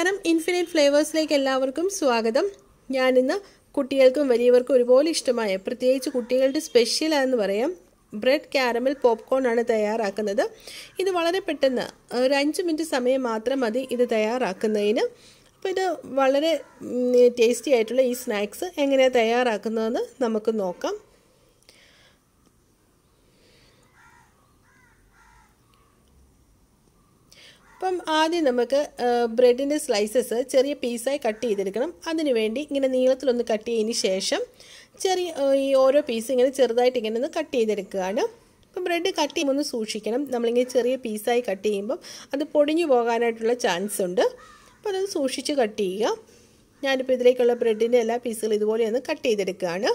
നമസ്കാരം ഇൻഫിനിറ്റ് ഫ്ലേവേഴ്സിലേക്ക് എല്ലാവർക്കും സ്വാഗതം ഞാനിന്ന് കുട്ടികൾക്കും വലിയവർക്കും ഒരുപോലെ ഇഷ്ടമായ പ്രത്യേകിച്ച് കുട്ടികളുടെ സ്പെഷ്യലാണെന്ന് പറയാം ബ്രെഡ് ക്യാരമൽ പോപ്കോൺ ആണ് തയ്യാറാക്കുന്നത് ഇത് വളരെ പെട്ടെന്ന് ഒരു അഞ്ച് മിനിറ്റ് സമയം മാത്രം മതി ഇത് തയ്യാറാക്കുന്നതിന് അപ്പോൾ ഇത് വളരെ ടേസ്റ്റി ആയിട്ടുള്ള ഈ സ്നാക്സ് എങ്ങനെയാണ് തയ്യാറാക്കുന്നതെന്ന് നമുക്ക് നോക്കാം അപ്പം ആദ്യം നമുക്ക് ബ്രെഡിൻ്റെ സ്ലൈസസ് ചെറിയ പീസായി കട്ട് ചെയ്തെടുക്കണം അതിനു വേണ്ടി ഇങ്ങനെ നീളത്തിലൊന്ന് കട്ട് ചെയ്തതിന് ശേഷം ചെറിയ ഈ ഓരോ പീസ് ഇങ്ങനെ ചെറുതായിട്ട് ഇങ്ങനെ ഒന്ന് കട്ട് ചെയ്തെടുക്കുകയാണ് അപ്പം ബ്രെഡ് കട്ട് ചെയ്യുമ്പോൾ ഒന്ന് സൂക്ഷിക്കണം നമ്മളിങ്ങനെ ചെറിയ പീസായി കട്ട് ചെയ്യുമ്പം അത് പൊടിഞ്ഞു പോകാനായിട്ടുള്ള ചാൻസ് ഉണ്ട് അപ്പോൾ അത് സൂക്ഷിച്ച് കട്ട് ചെയ്യുക ഞാനിപ്പോൾ ഇതിലേക്കുള്ള ബ്രെഡിൻ്റെ എല്ലാ പീസുകളും ഇതുപോലെ ഒന്ന് കട്ട് ചെയ്തെടുക്കുകയാണ്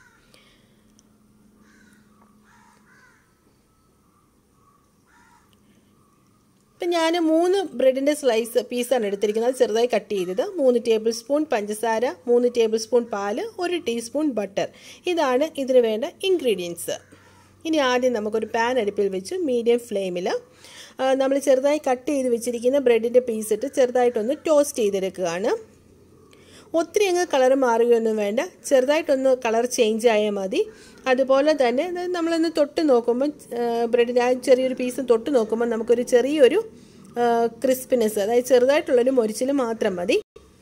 ഇപ്പം ഞാൻ മൂന്ന് ബ്രെഡിൻ്റെ സ്ലൈസ് പീസാണ് എടുത്തിരിക്കുന്നത് ചെറുതായി കട്ട് ചെയ്തത് മൂന്ന് ടേബിൾ സ്പൂൺ പഞ്ചസാര മൂന്ന് ടേബിൾ സ്പൂൺ പാല് ഒരു ടീസ്പൂൺ ബട്ടർ ഇതാണ് ഇതിന് വേണ്ട ഇൻഗ്രീഡിയൻസ് ഇനി ആദ്യം നമുക്കൊരു പാൻ അടുപ്പിൽ വെച്ച് മീഡിയം ഫ്ലെയിമിൽ നമ്മൾ ചെറുതായി കട്ട് ചെയ്ത് വെച്ചിരിക്കുന്ന ബ്രെഡിൻ്റെ പീസ് ഇട്ട് ചെറുതായിട്ടൊന്ന് ടോസ്റ്റ് ചെയ്തെടുക്കുകയാണ് ഒത്തിരി അങ്ങ് കളർ മാറുകയൊന്നും വേണ്ട ചെറുതായിട്ടൊന്ന് കളർ ചേഞ്ച് ആയാൽ മതി അതുപോലെ തന്നെ നമ്മളൊന്ന് തൊട്ട് നോക്കുമ്പോൾ ബ്രെഡിൻ്റെ ആ ചെറിയൊരു പീസ് തൊട്ട് നോക്കുമ്പോൾ നമുക്കൊരു ചെറിയൊരു ക്രിസ്പിനെസ് അതായത് ചെറുതായിട്ടുള്ളൊരു മൊരിച്ചിൽ മാത്രം മതി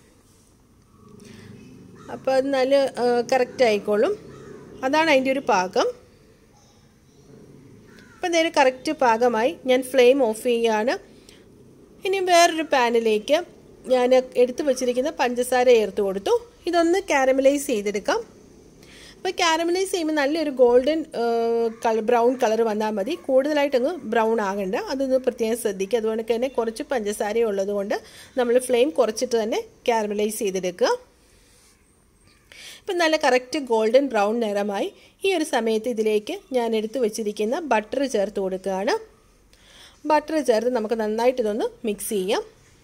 അപ്പോൾ അത് നല്ല കറക്റ്റ് ആയിക്കോളും അതാണ് അതിൻ്റെ ഒരു പാകം അപ്പം നേരെ കറക്റ്റ് പാകമായി ഞാൻ ഫ്ലെയിം ഓഫ് ചെയ്യുകയാണ് ഇനി വേറൊരു പാനിലേക്ക് ഞാൻ എടുത്തു വച്ചിരിക്കുന്ന പഞ്ചസാര ചേർത്ത് കൊടുത്തു ഇതൊന്ന് കാരമലൈസ് ചെയ്തെടുക്കാം അപ്പോൾ കാരമലൈസ് ചെയ്യുമ്പോൾ നല്ലൊരു ഗോൾഡൻ കളർ ബ്രൗൺ കളർ വന്നാൽ മതി കൂടുതലായിട്ടങ്ങ് ബ്രൗൺ ആകണ്ട അതൊന്ന് പ്രത്യേകം ശ്രദ്ധിക്കുക അതുകൊണ്ട് തന്നെ കുറച്ച് പഞ്ചസാര ഉള്ളതുകൊണ്ട് നമ്മൾ ഫ്ലെയിം കുറച്ചിട്ട് തന്നെ കാരമലൈസ് ചെയ്തെടുക്കുക ഇപ്പം നല്ല കറക്റ്റ് ഗോൾഡൻ ബ്രൗൺ നിറമായി ഈ ഒരു സമയത്ത് ഇതിലേക്ക് ഞാൻ എടുത്തു വെച്ചിരിക്കുന്ന ബട്ടർ ചേർത്ത് കൊടുക്കുകയാണ് ബട്ടർ ചേർത്ത് നമുക്ക് നന്നായിട്ട് ഇതൊന്ന് മിക്സ് ചെയ്യാം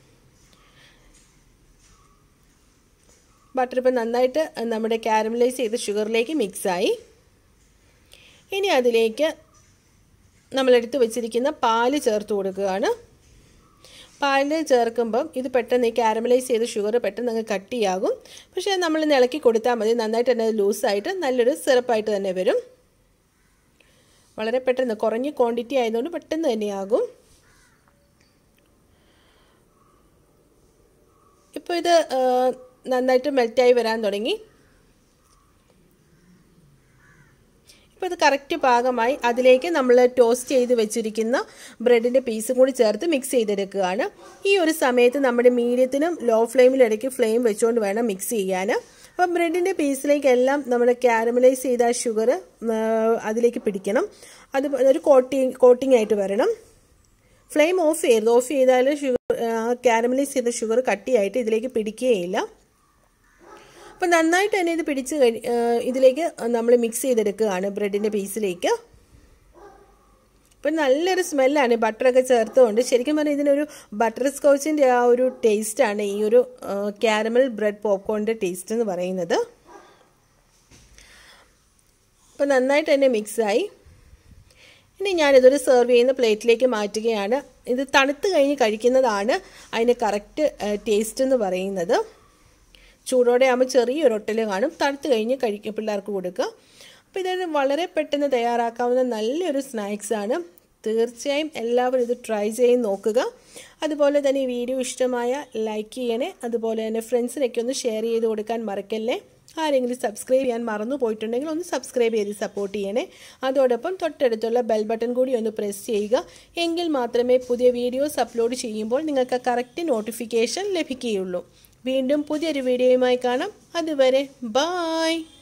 ബട്ടർ ഇപ്പം നന്നായിട്ട് നമ്മുടെ കാരമലൈസ് ചെയ്ത ഷുഗറിലേക്ക് മിക്സായി ഇനി അതിലേക്ക് നമ്മളെടുത്ത് വെച്ചിരിക്കുന്ന പാല് ചേർത്ത് കൊടുക്കുകയാണ് പാല് ചേർക്കുമ്പം ഇത് പെട്ടെന്ന് ഈ കാരമലൈസ് ചെയ്ത ഷുഗർ പെട്ടെന്ന് അങ്ങ് കട്ടിയാകും പക്ഷേ നമ്മൾ ഇളക്കി കൊടുത്താൽ മതി നന്നായിട്ട് തന്നെ ലൂസായിട്ട് നല്ലൊരു സിറപ്പായിട്ട് തന്നെ വരും വളരെ പെട്ടെന്ന് കുറഞ്ഞ ക്വാണ്ടിറ്റി ആയതുകൊണ്ട് പെട്ടെന്ന് തന്നെയാകും ഇപ്പോൾ ഇത് നന്നായിട്ട് മെൽറ്റായി വരാൻ തുടങ്ങി ഇപ്പോൾ ഇത് കറക്റ്റ് പാകമായി അതിലേക്ക് നമ്മൾ ടോസ്റ്റ് ചെയ്ത് വെച്ചിരിക്കുന്ന ബ്രെഡിൻ്റെ പീസും കൂടി ചേർത്ത് മിക്സ് ചെയ്തെടുക്കുകയാണ് ഈ ഒരു സമയത്ത് നമ്മുടെ മീഡിയത്തിനും ലോ ഫ്ലെയിമിലും ഇടയ്ക്ക് ഫ്ലെയിം വെച്ചുകൊണ്ട് വേണം മിക്സ് ചെയ്യാൻ അപ്പം ബ്രെഡിൻ്റെ പീസിലേക്കെല്ലാം നമ്മൾ കാരമലൈസ് ചെയ്ത ഷുഗർ അതിലേക്ക് പിടിക്കണം അത് ഒരു കോട്ടിങ് കോട്ടിംഗ് ആയിട്ട് വരണം ഫ്ലെയിം ഓഫ് ചെയ്യരുത് ഓഫ് ചെയ്താൽ ഷുഗർ കാരമലൈസ് ചെയ്ത ഷുഗർ കട്ടിയായിട്ട് ഇതിലേക്ക് പിടിക്കുകയില്ല അപ്പം നന്നായിട്ട് തന്നെ ഇത് പിടിച്ച് കഴി ഇതിലേക്ക് നമ്മൾ മിക്സ് ചെയ്തെടുക്കുകയാണ് ബ്രെഡിൻ്റെ പീസിലേക്ക് അപ്പം നല്ലൊരു സ്മെല്ലാണ് ബട്ടറൊക്കെ ചേർത്തുകൊണ്ട് ശരിക്കും പറഞ്ഞാൽ ഇതിനൊരു ബട്ടർ സ്കോച്ചിൻ്റെ ആ ഒരു ടേസ്റ്റാണ് ഈ ഒരു ക്യാരമൽ ബ്രെഡ് പോപ്കോണിൻ്റെ ടേസ്റ്റ് എന്ന് പറയുന്നത് അപ്പം നന്നായിട്ട് തന്നെ മിക്സായി ഇനി ഞാനിതൊരു സെർവ് ചെയ്യുന്ന പ്ലേറ്റിലേക്ക് മാറ്റുകയാണ് ഇത് തണുത്ത് കഴിഞ്ഞ് കഴിക്കുന്നതാണ് അതിൻ്റെ കറക്റ്റ് ടേസ്റ്റ് എന്ന് പറയുന്നത് ചൂടോടെ ആകുമ്പോൾ ചെറിയൊരു ഒട്ടൽ കാണും തണുത്ത് കഴിഞ്ഞ് കഴിക്കുക പിള്ളേർക്ക് കൊടുക്കുക അപ്പോൾ ഇത് വളരെ പെട്ടെന്ന് തയ്യാറാക്കാവുന്ന നല്ലൊരു സ്നാക്സാണ് തീർച്ചയായും എല്ലാവരും ഇത് ട്രൈ ചെയ്ത് നോക്കുക അതുപോലെ തന്നെ ഈ വീഡിയോ ഇഷ്ടമായ ലൈക്ക് ചെയ്യണേ അതുപോലെ തന്നെ ഫ്രണ്ട്സിനൊക്കെ ഒന്ന് ഷെയർ ചെയ്ത് കൊടുക്കാൻ മറക്കല്ലേ ആരെങ്കിലും സബ്സ്ക്രൈബ് ചെയ്യാൻ മറന്നു പോയിട്ടുണ്ടെങ്കിൽ ഒന്ന് സബ്സ്ക്രൈബ് ചെയ്ത് സപ്പോർട്ട് ചെയ്യണേ അതോടൊപ്പം തൊട്ടടുത്തുള്ള ബെൽ ബട്ടൺ കൂടി ഒന്ന് പ്രസ് ചെയ്യുക എങ്കിൽ മാത്രമേ പുതിയ വീഡിയോസ് അപ്ലോഡ് ചെയ്യുമ്പോൾ നിങ്ങൾക്ക് കറക്റ്റ് നോട്ടിഫിക്കേഷൻ ലഭിക്കുകയുള്ളൂ വീണ്ടും പുതിയൊരു വീഡിയോയുമായി കാണാം അതുവരെ ബായ്